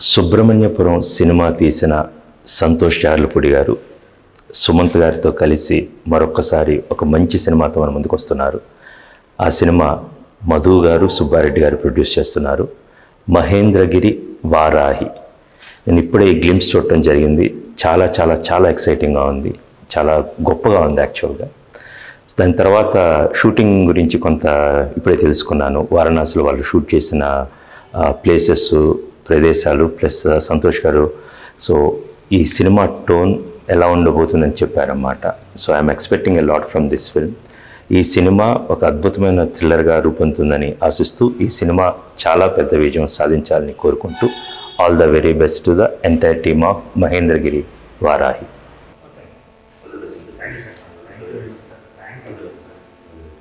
Subrahmanyapuram cinema తీసిన సంతోష్ జార్లపూడి గారు సుమంత్ గారితో కలిసి మరొక్కసారి ఒక మంచి సినిమాతో మన ముందుకు వస్తున్నారు ఆ సినిమా మధు గారు సుబ్బారెడ్డి గారు ప్రొడ్యూస్ చేస్తున్నారు మహేంద్రగిరి వారాహి నేను ఇప్పుడే ఈ గ్లిమ్స్ చూడటం జరిగింది చాలా చాలా చాలా ఎక్సైటింగ్గా ఉంది చాలా గొప్పగా ఉంది యాక్చువల్గా దాని తర్వాత షూటింగ్ గురించి కొంత ఇప్పుడే తెలుసుకున్నాను వారణాసిలో వాళ్ళు షూట్ చేసిన ప్లేసెస్ ప్రదేశాలు ప్లస్ సంతోష్ గారు సో ఈ సినిమా టోన్ ఎలా ఉండబోతుందని చెప్పారన్నమాట so I'm expecting a lot from this film ఈ సినిమా ఒక అద్భుతమైన థ్రిల్లర్గా రూపొందుతుందని ఆశిస్తూ ఈ సినిమా చాలా పెద్ద విజయం సాధించాలని కోరుకుంటూ all the very best to the entire team of Mahendragiri Varahi